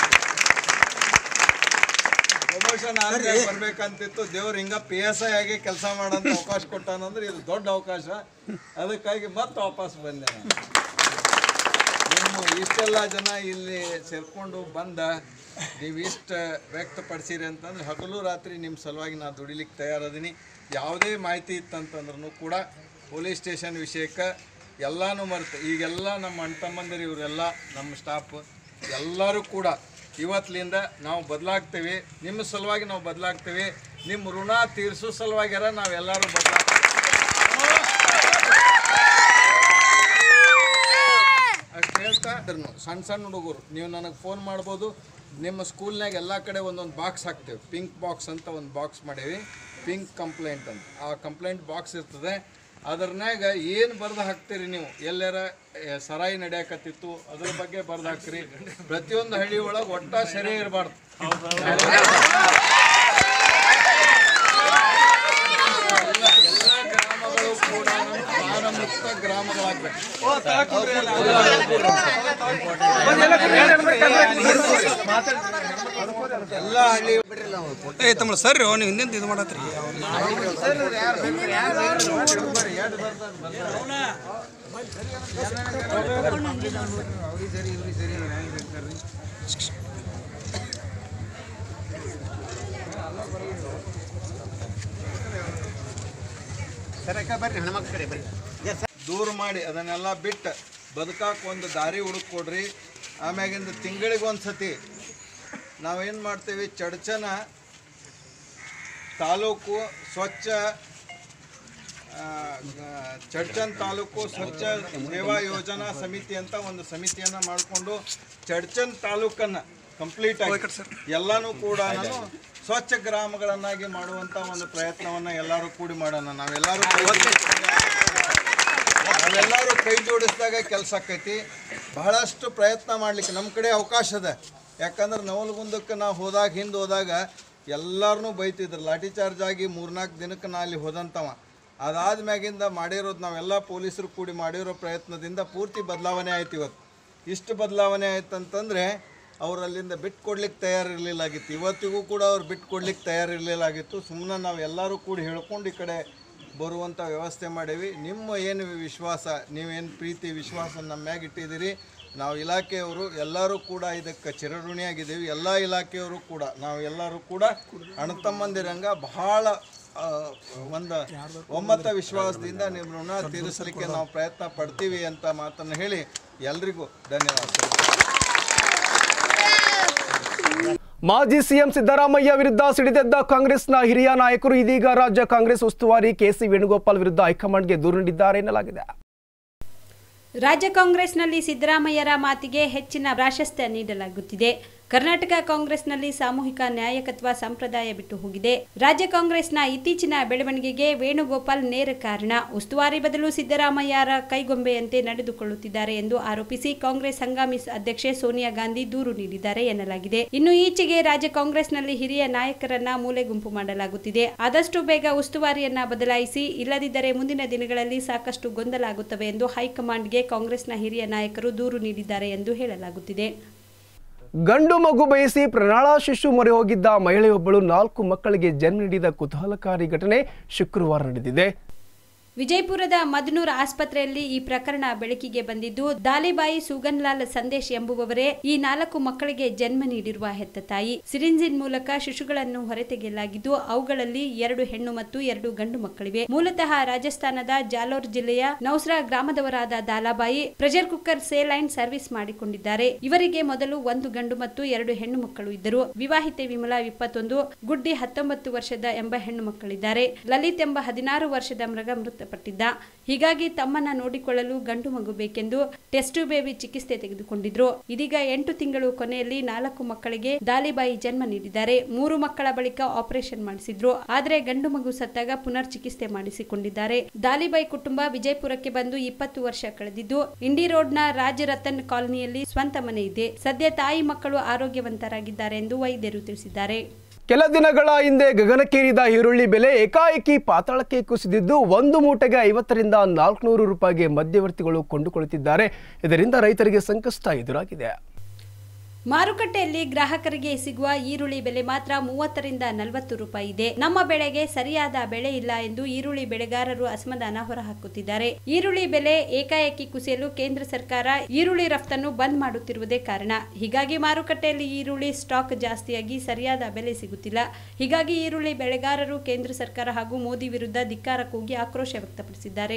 ಪ್ರಮೋಷನ್ ಆದ್ರೆ ಬರ್ಬೇಕಂತಿತ್ತು ದೇವ್ರು ಹಿಂಗ ಪಿ ಎಸ್ ಐ ಆಗಿ ಕೆಲಸ ಮಾಡೋಂಥ ಅವಕಾಶ ಕೊಟ್ಟಾನಂದ್ರೆ ಇದು ದೊಡ್ಡ ಅವಕಾಶ ಅದಕ್ಕಾಗಿ ಮತ್ತೆ ವಾಪಸ್ ಬಂದೆ ನಾನು ನಿಮ್ಮ ಇಷ್ಟೆಲ್ಲ ಜನ ಇಲ್ಲಿ ಸೇರ್ಕೊಂಡು ಬಂದ ನೀವು ಇಷ್ಟು ವ್ಯಕ್ತಪಡಿಸಿರಿ ಅಂತಂದ್ರೆ ಹಗಲು ರಾತ್ರಿ ನಿಮ್ಮ ಸಲುವಾಗಿ ನಾನು ದುಡಿಲಿಕ್ಕೆ ತಯಾರದೀನಿ ಯಾವುದೇ ಮಾಹಿತಿ ಇತ್ತಂತಂದ್ರೂ ಕೂಡ ಪೊಲೀಸ್ ಸ್ಟೇಷನ್ ವಿಷಯಕ್ಕೆ ಎಲ್ಲನೂ ಮರೆತು ಈಗೆಲ್ಲ ನಮ್ಮ ಅಣ್ಣ ತಮ್ಮಂದಿರು ಇವರೆಲ್ಲ ನಮ್ಮ ಸ್ಟಾಫ್ ಎಲ್ಲರೂ ಕೂಡ ಇವತ್ತಿನಿಂದ ನಾವು ಬದಲಾಗ್ತೇವೆ ನಿಮ್ಮ ಸಲುವಾಗಿ ನಾವು ಬದಲಾಗ್ತೇವೆ ನಿಮ್ಮ ಋಣ ತೀರಿಸೋ ಸಲುವಾಗಿರ ನಾವೆಲ್ಲರೂ ಬದಲಾಗ್ತೇವೆ ಅಷ್ಟು ಹೇಳ್ತಾ ಅದ್ರನ್ನು ಸಣ್ಣ ಸಣ್ಣ ಹುಡುಗರು ನೀವು ನನಗೆ ಫೋನ್ ಮಾಡ್ಬೋದು ನಿಮ್ಮ ಸ್ಕೂಲ್ನಾಗ ಎಲ್ಲ ಕಡೆ ಒಂದೊಂದು ಬಾಕ್ಸ್ ಹಾಕ್ತೇವೆ ಪಿಂಕ್ ಬಾಕ್ಸ್ ಅಂತ ಒಂದು ಬಾಕ್ಸ್ ಮಾಡೇವಿ ಪಿಂಕ್ ಕಂಪ್ಲೇಂಟ್ ಅಂತ ಆ ಕಂಪ್ಲೇಂಟ್ ಬಾಕ್ಸ್ ಇರ್ತದೆ ಅದ್ರನ್ಯಾಗ ಏನು ಬರ್ದು ಹಾಕ್ತೀರಿ ನೀವು ಎಲ್ಲಾರ ಏ, ಸರಾಯಿ ನಡೆಯಕತ್ತಿತ್ತು ಅದ್ರ ಬಗ್ಗೆ ಬರ್ದು ಹಾಕ್ರಿ ಪ್ರತಿಯೊಂದು ಹಳ್ಳಿ ಒಳಗೆ ಒಟ್ಟ ಸರಿ ಇರಬಾರ್ದು ಎಲ್ಲ ಎಲ್ಲ ಗ್ರಾಮಗಳು ಕೂಡ ಮಾನಮುಕ್ತ ಗ್ರಾಮಗಳಾಗಬೇಕು ಎಲ್ಲ ಹಳ್ಳಿ ಏ ತಮ್ಮ ಸರ್ ನೀವು ಹಿಂದಿಂದ ಇದು ಮಾಡತ್ರಿ ದೂರ ಮಾಡಿ ಅದನ್ನೆಲ್ಲ ಬಿಟ್ಟು ಬದುಕಾಕ ಒಂದು ದಾರಿ ಹುಡುಕೊಡ್ರಿ ಆಮ್ಯಾಗಿಂದ ತಿಂಗಳಿಗೆ ಒಂದು ಸತಿ ನಾವೇನು ಮಾಡ್ತೀವಿ ಚಡ್ಚನ ತಾಲೂಕು ಸ್ವಚ್ಛ ಆ, ಗ- ಚಡ್ಚನ್ ತಾಲೂಕು ಸ್ವಚ್ಛ ಸೇವಾ ಯೋಜನಾ ಸಮಿತಿ ಅಂತ ಒಂದು ಸಮಿತಿಯನ್ನು ಮಾಡಿಕೊಂಡು ಚಡ್ಚನ್ ತಾಲೂಕನ್ನು ಕಂಪ್ಲೀಟ್ ಆಗಿ ಎಲ್ಲನೂ ಕೂಡ ನಾನು ಸ್ವಚ್ಛ ಗ್ರಾಮಗಳನ್ನಾಗಿ ಮಾಡುವಂಥ ಒಂದು ಪ್ರಯತ್ನವನ್ನು ಎಲ್ಲರೂ ಕೂಡಿ ಮಾಡೋಣ ನಾವೆಲ್ಲರೂ ನಾವೆಲ್ಲರೂ ಕೈ ಜೋಡಿಸಿದಾಗ ಕೆಲಸ ಆಕೈತಿ ಬಹಳಷ್ಟು ಪ್ರಯತ್ನ ಮಾಡ್ಲಿಕ್ಕೆ ನಮ್ಮ ಕಡೆ ಅವಕಾಶ ಅದ ಯಾಕಂದ್ರೆ ನವಲಗುಂದಕ್ಕೆ ನಾವು ಹೋದಾಗ ಹಿಂದೆ ಹೋದಾಗ ಎಲ್ಲರನ್ನೂ ಬೈತಿದ್ರು ಲಾಠಿ ಚಾರ್ಜ್ ಆಗಿ ಮೂರ್ನಾಲ್ಕು ದಿನಕ್ಕೆ ನಾ ಅಲ್ಲಿ ಹೋದಂಥವ ಅದಾದ ಮ್ಯಾಗಿಂದ ಮಾಡಿರೋದು ನಾವೆಲ್ಲ ಪೊಲೀಸರು ಕೂಡಿ ಮಾಡಿರೋ ಪ್ರಯತ್ನದಿಂದ ಪೂರ್ತಿ ಬದಲಾವಣೆ ಆಯ್ತು ಇವತ್ತು ಇಷ್ಟು ಬದಲಾವಣೆ ಆಯ್ತು ಅಂತಂದರೆ ಅವ್ರು ಅಲ್ಲಿಂದ ಬಿಟ್ಟು ಕೊಡ್ಲಿಕ್ಕೆ ತಯಾರಿರಲಿಲ್ಲಾಗಿತ್ತು ಇವತ್ತಿಗೂ ಕೂಡ ಅವ್ರು ಬಿಟ್ಟು ಕೊಡ್ಲಿಕ್ಕೆ ತಯಾರಿರಲಿಲ್ಲಾಗಿತ್ತು ಸುಮ್ಮನೆ ನಾವು ಎಲ್ಲರೂ ಕೂಡಿ ಹೇಳ್ಕೊಂಡು ಈ ಕಡೆ ಬರುವಂಥ ವ್ಯವಸ್ಥೆ ಮಾಡೀವಿ ನಿಮ್ಮ ಏನು ವಿಶ್ವಾಸ ನೀವೇನು ಪ್ರೀತಿ ವಿಶ್ವಾಸ ನಮ್ಮ ಮ್ಯಾಗ ಇಟ್ಟಿದ್ದೀರಿ ನಾವು ಇಲಾಖೆಯವರು ಎಲ್ಲರೂ ಕೂಡ ಇದಕ್ಕೆ ಚಿರಋಣಿಯಾಗಿದ್ದೀವಿ ಎಲ್ಲ ಇಲಾಖೆಯವರು ಕೂಡ ನಾವು ಎಲ್ಲರೂ ಕೂಡ ಅಣ್ಣತಮ್ಮಂದಿರಂಗ ಬಹಳ ಆ, ಒಂದು ಒಮ್ಮತ ವಿಶ್ವಾಸದಿಂದ ನಿಮ್ಮ ಋಣ ತೀರಿಸಲಿಕ್ಕೆ ನಾವು ಪ್ರಯತ್ನ ಪಡ್ತೀವಿ ಅಂತ ಮಾತನ್ನು ಹೇಳಿ ಎಲ್ರಿಗೂ ಧನ್ಯವಾದಗಳು ಮಾಜಿ ಸಿಎಂ ಸಿದ್ದರಾಮಯ್ಯ ವಿರುದ್ಧ ಸಿಡಿದೆದ್ದ ಕಾಂಗ್ರೆಸ್ನ ಹಿರಿಯ ನಾಯಕರು ಇದೀಗ ರಾಜ್ಯ ಕಾಂಗ್ರೆಸ್ ಉಸ್ತುವಾರಿ ಕೆಸಿ ವೇಣುಗೋಪಾಲ್ ವಿರುದ್ಧ ಹೈಕಮಾಂಡ್ಗೆ ದೂರು ನೀಡಿದ್ದಾರೆ ಎನ್ನಲಾಗಿದೆ ರಾಜ್ಯ ಕಾಂಗ್ರೆಸ್ನಲ್ಲಿ ಸಿದ್ದರಾಮಯ್ಯರ ಮಾತಿಗೆ ಹೆಚ್ಚಿನ ಪ್ರಾಶಸ್ತ್ಯ ನೀಡಲಾಗುತ್ತಿದೆ ಕರ್ನಾಟಕ ಕಾಂಗ್ರೆಸ್ನಲ್ಲಿ ಸಾಮೂಹಿಕ ನ್ಯಾಯಕತ್ವ ಸಂಪ್ರದಾಯ ಬಿಟ್ಟು ಹೋಗಿದೆ ರಾಜ್ಯ ಕಾಂಗ್ರೆಸ್ನ ಇತ್ತೀಚಿನ ಬೆಳವಣಿಗೆಗೆ ವೇಣುಗೋಪಾಲ್ ನೇರ ಕಾರಣ ಉಸ್ತುವಾರಿ ಬದಲು ಸಿದ್ದರಾಮಯ್ಯರ ಕೈಗೊಂಬೆಯಂತೆ ನಡೆದುಕೊಳ್ಳುತ್ತಿದ್ದಾರೆ ಎಂದು ಆರೋಪಿಸಿ ಕಾಂಗ್ರೆಸ್ ಹಂಗಾಮಿ ಅಧ್ಯಕ್ಷೆ ಸೋನಿಯಾ ಗಾಂಧಿ ದೂರು ನೀಡಿದ್ದಾರೆ ಎನ್ನಲಾಗಿದೆ ಇನ್ನು ಈಚೆಗೆ ರಾಜ್ಯ ಕಾಂಗ್ರೆಸ್ನಲ್ಲಿ ಹಿರಿಯ ನಾಯಕರನ್ನ ಮೂಲೆಗುಂಪು ಮಾಡಲಾಗುತ್ತಿದೆ ಆದಷ್ಟು ಬೇಗ ಉಸ್ತುವಾರಿಯನ್ನ ಬದಲಾಯಿಸಿ ಇಲ್ಲದಿದ್ದರೆ ಮುಂದಿನ ದಿನಗಳಲ್ಲಿ ಸಾಕಷ್ಟು ಗೊಂದಲ ಆಗುತ್ತವೆ ಎಂದು ಹೈಕಮಾಂಡ್ಗೆ ಕಾಂಗ್ರೆಸ್ನ ಹಿರಿಯ ನಾಯಕರು ದೂರು ನೀಡಿದ್ದಾರೆ ಎಂದು ಹೇಳಲಾಗುತ್ತಿದೆ ಗಂಡು ಮಗು ಬಯಸಿ ಪ್ರಣಾಳ ಶಿಶು ಮೊರೆ ಹೋಗಿದ್ದ ಮಹಿಳೆಯೊಬ್ಬಳು ನಾಲ್ಕು ಮಕ್ಕಳಿಗೆ ಜನ್ಮ ನೀಡಿದ ಕುತೂಹಲಕಾರಿ ಘಟನೆ ಶುಕ್ರವಾರ ನಡೆದಿದೆ ವಿಜಯಪುರದ ಮದನೂರ್ ಆಸ್ಪತ್ರೆಯಲ್ಲಿ ಈ ಪ್ರಕರಣ ಬೆಳಕಿಗೆ ಬಂದಿದ್ದು ದಾಲಿಬಾಯಿ ಸುಗನ್ಲಾಲ್ ಸಂದೇಶ್ ಎಂಬುವವರೇ ಈ ನಾಲ್ಕು ಮಕ್ಕಳಿಗೆ ಜನ್ಮ ನೀಡಿರುವ ಹೆತ್ತ ತಾಯಿ ಸಿರಿಂಜಿನ್ ಮೂಲಕ ಶಿಶುಗಳನ್ನು ಹೊರತೆಗೆಯಲಾಗಿದ್ದು ಅವುಗಳಲ್ಲಿ ಎರಡು ಹೆಣ್ಣು ಮತ್ತು ಎರಡು ಗಂಡು ಮಕ್ಕಳಿವೆ ಮೂಲತಃ ರಾಜಸ್ಥಾನದ ಜಾಲೋರ್ ಜಿಲ್ಲೆಯ ನೌಸ್ರಾ ಗ್ರಾಮದವರಾದ Dalabai pressure cooker sale and service ಮಾಡಿಕೊಂಡಿದ್ದಾರೆ ಇವರಿಗೆ ಮೊದಲು ಒಂದು ಗಂಡು ಮತ್ತು ಎರಡು ಹೆಣ್ಣು ಮಕ್ಕಳು ಇದ್ದರು ವಿವಾಹಿತೆ ವಿಮಲಾ ಇಪ್ಪತ್ತೊಂದು ಗುಡ್ಡಿ ಹತ್ತೊಂಬತ್ತು ವರ್ಷದ ಎಂಬ ಹೆಣ್ಣು ಮಕ್ಕಳಿದ್ದಾರೆ ಲಲಿತ್ ಎಂಬ ಹದಿನಾರು ವರ್ಷದ ಮೃಗ ಮೃತಪಟ್ಟಿದ್ದ ಹೀಗಾಗಿ ತಮ್ಮನ್ನ ನೋಡಿಕೊಳ್ಳಲು ಗಂಡು ಮಗು ಬೇಕೆಂದು ಟೆಸ್ಟ್ ಬೇಬಿ ಚಿಕಿತ್ಸೆ ತೆಗೆದುಕೊಂಡಿದ್ರು ಇದೀಗ ಎಂಟು ತಿಂಗಳು ಕೊನೆಯಲ್ಲಿ ನಾಲ್ಕು ಮಕ್ಕಳಿಗೆ ದಾಲಿಬಾಯಿ ಜನ್ಮ ನೀಡಿದ್ದಾರೆ ಮೂರು ಮಕ್ಕಳ ಬಳಿಕ ಆಪರೇಷನ್ ಮಾಡಿಸಿದ್ರು ಆದರೆ ಗಂಡು ಮಗು ಸತ್ತಾಗ ಪುನರ್ ಚಿಕಿತ್ಸೆ ಮಾಡಿಸಿಕೊಂಡಿದ್ದಾರೆ ದಾಲಿಬಾಯಿ ಕುಟುಂಬ ವಿಜಯಪುರಕ್ಕೆ ಬಂದು ಇಪ್ಪತ್ತು ವರ್ಷ ಕಳೆದಿದ್ದು ಇಂಡಿ ರೋಡ್ನ ರಾಜ್ ರತನ್ ಕಾಲನಿಯಲ್ಲಿ ಸ್ವಂತ ಮನೆ ಇದೆ ಸದ್ಯ ತಾಯಿ ಮಕ್ಕಳು ಆರೋಗ್ಯವಂತರಾಗಿದ್ದಾರೆ ಎಂದು ವೈದ್ಯರು ತಿಳಿಸಿದ್ದಾರೆ ಕೆಲ ದಿನಗಳ ಹಿಂದೆ ಗಗನಕ್ಕೇರಿದ ಈರುಳ್ಳಿ ಬೆಲೆ ಏಕಾಏಕಿ ಪಾತಾಳಕ್ಕೆ ಕುಸಿದಿದ್ದು ಒಂದು ಮೂಟೆಗೆ ಐವತ್ತರಿಂದ ನಾಲ್ಕುನೂರು ರೂಪಾಯಿಗೆ ಮಧ್ಯವರ್ತಿಗಳು ಕೊಂಡುಕೊಳ್ಳುತ್ತಿದ್ದಾರೆ ಇದರಿಂದ ರೈತರಿಗೆ ಸಂಕಷ್ಟ ಎದುರಾಗಿದೆ ಮಾರುಕಟ್ಟೆಯಲ್ಲಿ ಗ್ರಾಹಕರಿಗೆ ಸಿಗುವ ಈರುಳ್ಳಿ ಬೆಲೆ ಮಾತ್ರ ಮೂವತ್ತರಿಂದ ನಲವತ್ತು ರೂಪಾಯಿ ಇದೆ ನಮ್ಮ ಬೆಳೆಗೆ ಸರಿಯಾದ ಬೆಲೆ ಇಲ್ಲ ಎಂದು ಈರುಳ್ಳಿ ಬೆಳೆಗಾರರು ಅಸಮಾಧಾನ ಹೊರಹಾಕುತ್ತಿದ್ದಾರೆ ಈರುಳ್ಳಿ ಬೆಲೆ ಏಕಾಏಕಿ ಕುಸಿಯಲು ಕೇಂದ್ರ ಸರ್ಕಾರ ಈರುಳ್ಳಿ ರಫ್ತನ್ನು ಬಂದ್ ಮಾಡುತ್ತಿರುವುದೇ ಕಾರಣ ಹೀಗಾಗಿ ಮಾರುಕಟ್ಟೆಯಲ್ಲಿ ಈರುಳ್ಳಿ ಸ್ಟಾಕ್ ಜಾಸ್ತಿಯಾಗಿ ಸರಿಯಾದ ಬೆಲೆ ಸಿಗುತ್ತಿಲ್ಲ ಹೀಗಾಗಿ ಈರುಳ್ಳಿ ಬೆಳೆಗಾರರು ಕೇಂದ್ರ ಸರ್ಕಾರ ಹಾಗೂ ಮೋದಿ ವಿರುದ್ಧ ಧಿಕ್ಕಾರ ಕೂಗಿ ಆಕ್ರೋಶ ವ್ಯಕ್ತಪಡಿಸಿದ್ದಾರೆ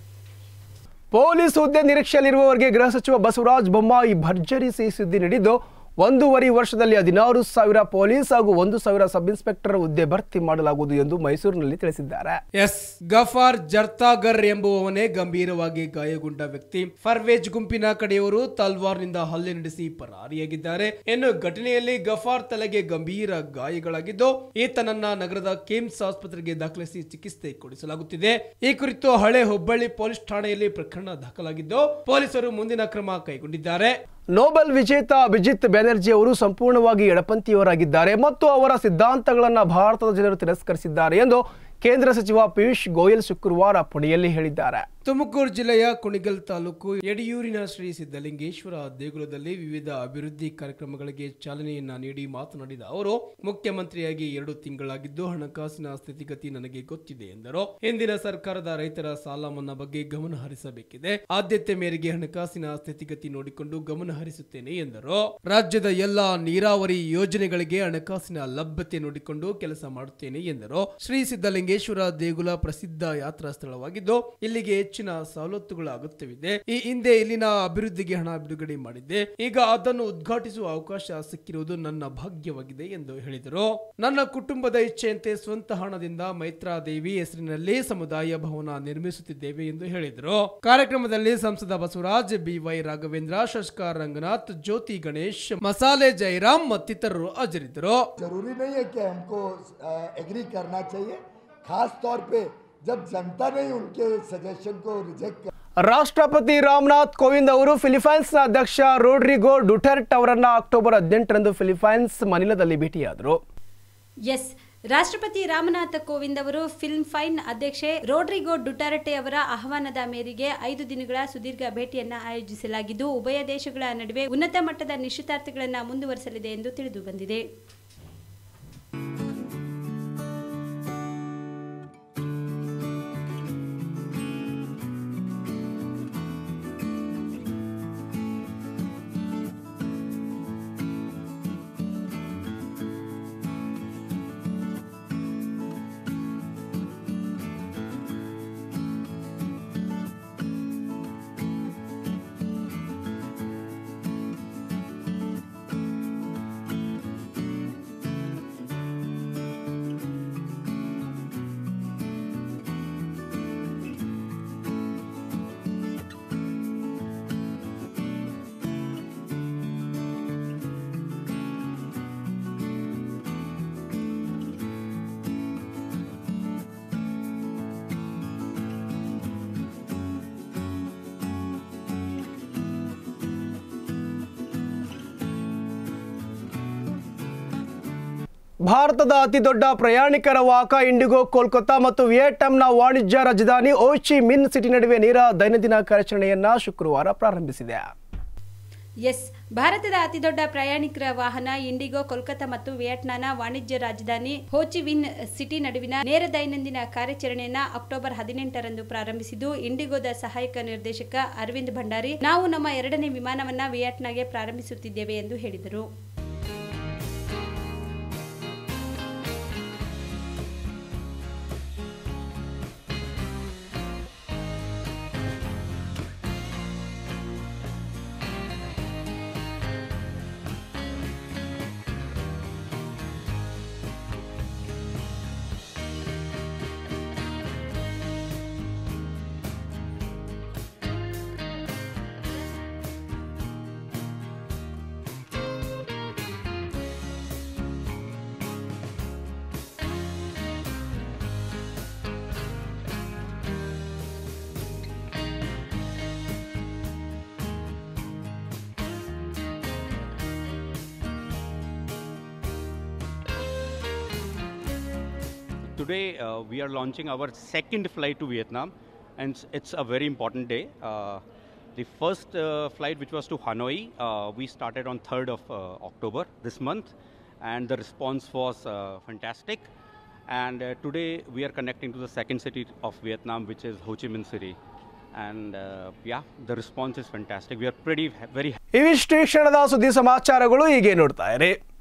ಪೊಲೀಸ್ ಹುದ್ದೆ ನಿರೀಕ್ಷೆಯಲ್ಲಿರುವವರಿಗೆ ಗೃಹ ಸಚಿವ ಬಸವರಾಜ ಬೊಮ್ಮಾಯಿ ಭರ್ಜರಿ ಸಿಹಿ ಸುದ್ದಿ ನೀಡಿದ್ದು ಒಂದೂವರೆ ವರ್ಷದಲ್ಲಿ ಹದಿನಾರು ಸಾವಿರ ಪೊಲೀಸ್ ಹಾಗೂ ಒಂದು ಸಾವಿರ ಸಬ್ ಇನ್ಸ್ಪೆಕ್ಟರ್ ಹುದ್ದೆ ಭರ್ತಿ ಮಾಡಲಾಗುವುದು ಎಂದು ಮೈಸೂರಿನಲ್ಲಿ ತಿಳಿಸಿದ್ದಾರೆ ಎಸ್ ಗಫಾರ್ ಜರ್ತಾಗರ್ ಎಂಬುವವನೇ ಗಂಭೀರವಾಗಿ ಗಾಯಗೊಂಡ ವ್ಯಕ್ತಿ ಫರ್ವೇಜ್ ಗುಂಪಿನ ಕಡೆಯವರು ತಲ್ವಾರ್ನಿಂದ ಹಲ್ಲೆ ನಡೆಸಿ ಪರಾರಿಯಾಗಿದ್ದಾರೆ ಇನ್ನು ಘಟನೆಯಲ್ಲಿ ಗಫಾರ್ ತಲೆಗೆ ಗಂಭೀರ ಗಾಯಗಳಾಗಿದ್ದು ಈತನನ್ನ ನಗರದ ಕೇಮ್ಸ್ ಆಸ್ಪತ್ರೆಗೆ ದಾಖಲಿಸಿ ಚಿಕಿತ್ಸೆ ಕೊಡಿಸಲಾಗುತ್ತಿದೆ ಈ ಕುರಿತು ಹಳೆ ಹುಬ್ಬಳ್ಳಿ ಪೊಲೀಸ್ ಠಾಣೆಯಲ್ಲಿ ಪ್ರಕರಣ ದಾಖಲಾಗಿದ್ದು ಪೊಲೀಸರು ಮುಂದಿನ ಕ್ರಮ ಕೈಗೊಂಡಿದ್ದಾರೆ ನೋಬೆಲ್ ವಿಜೇತ ಅಭಿಜಿತ್ ಬ್ಯಾನರ್ಜಿ ಅವರು ಸಂಪೂರ್ಣವಾಗಿ ಎಡಪಂಥೀಯವರಾಗಿದ್ದಾರೆ ಮತ್ತು ಅವರ ಸಿದ್ಧಾಂತಗಳನ್ನು ಭಾರತದ ಜನರು ತಿರಸ್ಕರಿಸಿದ್ದಾರೆ ಎಂದು ಕೇಂದ್ರ ಸಚಿವ ಪಿಯೂಷ್ ಗೋಯಲ್ ಶುಕ್ರವಾರ ಪುಣೆಯಲ್ಲಿ ಹೇಳಿದ್ದಾರೆ ತುಮಕೂರು ಜಿಲ್ಲೆಯ ಕುಣಿಗಲ್ ತಾಲೂಕು ಯಡಿಯೂರಿನ ಶ್ರೀ ಸಿದ್ದಲಿಂಗೇಶ್ವರ ದೇಗುಲದಲ್ಲಿ ವಿವಿಧ ಅಭಿವೃದ್ಧಿ ಕಾರ್ಯಕ್ರಮಗಳಿಗೆ ಚಾಲನೆಯನ್ನ ನೀಡಿ ಮಾತನಾಡಿದ ಅವರು ಮುಖ್ಯಮಂತ್ರಿಯಾಗಿ ಎರಡು ತಿಂಗಳಾಗಿದ್ದು ಹಣಕಾಸಿನ ಸ್ಥಿತಿಗತಿ ನನಗೆ ಗೊತ್ತಿದೆ ಎಂದರು ಹಿಂದಿನ ಸರ್ಕಾರದ ರೈತರ ಸಾಲ ಮನ್ನಾ ಬಗ್ಗೆ ಗಮನ ಹರಿಸಬೇಕಿದೆ ಆದ್ಯತೆ ಮೇರೆಗೆ ಹಣಕಾಸಿನ ಸ್ಥಿತಿಗತಿ ನೋಡಿಕೊಂಡು ಗಮನ ಹರಿಸುತ್ತೇನೆ ಎಂದರು ರಾಜ್ಯದ ಎಲ್ಲಾ ನೀರಾವರಿ ಯೋಜನೆಗಳಿಗೆ ಹಣಕಾಸಿನ ಲಭ್ಯತೆ ನೋಡಿಕೊಂಡು ಕೆಲಸ ಮಾಡುತ್ತೇನೆ ಎಂದರು ಶ್ರೀ ಸಿದ್ದಲಿಂಗೇಶ್ವರ ದೇಗುಲ ಪ್ರಸಿದ್ಧ ಯಾತ್ರಾ ಸ್ಥಳವಾಗಿದ್ದು ಇಲ್ಲಿಗೆ ಹೆಚ್ಚಿನ ಸವಲತ್ತುಗಳ ಅಗತ್ಯವಿದೆ ಈ ಹಿಂದೆ ಇಲ್ಲಿನ ಅಭಿವೃದ್ಧಿಗೆ ಹಣ ಬಿಡುಗಡೆ ಮಾಡಿದ್ದೆ ಈಗ ಅದನ್ನು ಉದ್ಘಾಟಿಸುವ ಅವಕಾಶ ಸಿಕ್ಕಿರುವುದು ನನ್ನ ಭಾಗ್ಯವಾಗಿದೆ ಎಂದು ಹೇಳಿದರು ನನ್ನ ಕುಟುಂಬದ ಇಚ್ಛೆಯಂತೆ ಸ್ವಂತ ಹಣದಿಂದ ಮೈತ್ರಾ ದೇವಿ ಹೆಸರಿನಲ್ಲಿ ಸಮುದಾಯ ಭವನ ನಿರ್ಮಿಸುತ್ತಿದ್ದೇವೆ ಎಂದು ಹೇಳಿದರು ಕಾರ್ಯಕ್ರಮದಲ್ಲಿ ಸಂಸದ ಬಸವರಾಜ್ ಬಿವೈ ರಾಘವೇಂದ್ರ ಶಶಿಕಾ ರಂಗನಾಥ್ ಜ್ಯೋತಿ ಗಣೇಶ್ ಮಸಾಲೆ ಜಯರಾಮ್ ಮತ್ತಿತರರು ಹಾಜರಿದ್ದರು जरूरी नहीं है कि हमको एग्री करना चाहिए खास तौर पे जब जनता ने उनके सजेशन को रिजेक्ट कर ರಾಷ್ಟ್ರಪತಿ ರಾಮನಾಥ್ ಕೋವಿಂದ್ ಅವರು ಫಿಲಿಪೈನ್ಸ್ನ ಅಧ್ಯಕ್ಷ ರೋಡ್ರಿಗೋ ಡುಟೆರ್ಟ್ ಅವರನ್ನ ಅಕ್ಟೋಬರ್ ಹದಿನೆಂಟರಂದು ಫಿಲಿಪೈನ್ಸ್ ಮನಿಲದಲ್ಲಿ ಭೇಟಿಯಾದರು ಎಸ್ ರಾಷ್ಟ್ರಪತಿ ರಾಮನಾಥ ಕೋವಿಂದ್ ಅವರು ಫಿಲ್ಮ್ ಫೈನ್ ಅಧ್ಯಕ್ಷೆ ರೋಡ್ರಿಗೋ ಡುಟಾರಟೆ ಅವರ ಆಹ್ವಾನದ ಮೇರೆಗೆ ಐದು ದಿನಗಳ ಸುದೀರ್ಘ ಭೇಟಿಯನ್ನ ಆಯೋಜಿಸಲಾಗಿದ್ದು ಉಭಯ ದೇಶಗಳ ನಡುವೆ ಉನ್ನತ ಮಟ್ಟದ ನಿಶ್ಚಿತಾರ್ಥಗಳನ್ನು ಮುಂದುವರಿಸಲಿದೆ ಎಂದು ತಿಳಿದು ಬಂದಿದೆ ಭಾರತದ ಅತಿ ದೊಡ್ಡ ಪ್ರಯಾಣಿಕರ ವಾಹಕ ಇಂಡಿಗೋ ಕೋಲ್ಕತ್ತಾ ಮತ್ತು ವಿಯೆಟ್ನಾಂನ ವಾಣಿಜ್ಯ ರಾಜಧಾನಿ ಓಚಿ ಮಿನ್ ಸಿಟಿ ನಡುವೆ ನೇರ ದೈನಂದಿನ ಕಾರ್ಯಾಚರಣೆಯನ್ನ ಶುಕ್ರವಾರ ಪ್ರಾರಂಭಿಸಿದೆ ಎಸ್ ಭಾರತದ ಅತಿದೊಡ್ಡ ಪ್ರಯಾಣಿಕರ ವಾಹನ ಇಂಡಿಗೋ ಕೋಲ್ಕತಾ ಮತ್ತು ವಿಯಟ್ನಾಂನ ವಾಣಿಜ್ಯ ರಾಜಧಾನಿ ಹೋಚಿವಿನ್ ಸಿಟಿ ನಡುವಿನ ನೇರ ದೈನಂದಿನ ಕಾರ್ಯಾಚರಣೆಯನ್ನ ಅಕ್ಟೋಬರ್ ಹದಿನೆಂಟರಂದು ಪ್ರಾರಂಭಿಸಿದ್ದು ಇಂಡಿಗೋದ ಸಹಾಯಕ ನಿರ್ದೇಶಕ ಅರವಿಂದ್ ಭಂಡಾರಿ ನಾವು ನಮ್ಮ ಎರಡನೇ ವಿಮಾನವನ್ನ ವಿಯಟ್ನಾಗೆ ಪ್ರಾರಂಭಿಸುತ್ತಿದ್ದೇವೆ ಎಂದು ಹೇಳಿದರು Today, uh, we are launching our second flight to Vietnam, and it's- it's a very important day. Uh, the first uh, flight, which was to Hanoi, uh, we started on 3rd of uh, October this month, and the response was uh, fantastic. And uh, today, we are connecting to the second city of Vietnam, which is Ho Chi Minh City. And uh, yeah, the response is fantastic. We are pretty, very ಇವಿಷ್ಟೇ ಕ್ಷಣದ ಸುದ್ದಿ ಸಮಾಚಾರಗಳು ಹೀಗೆ ನೋಡ್ತಾ ಇರಿ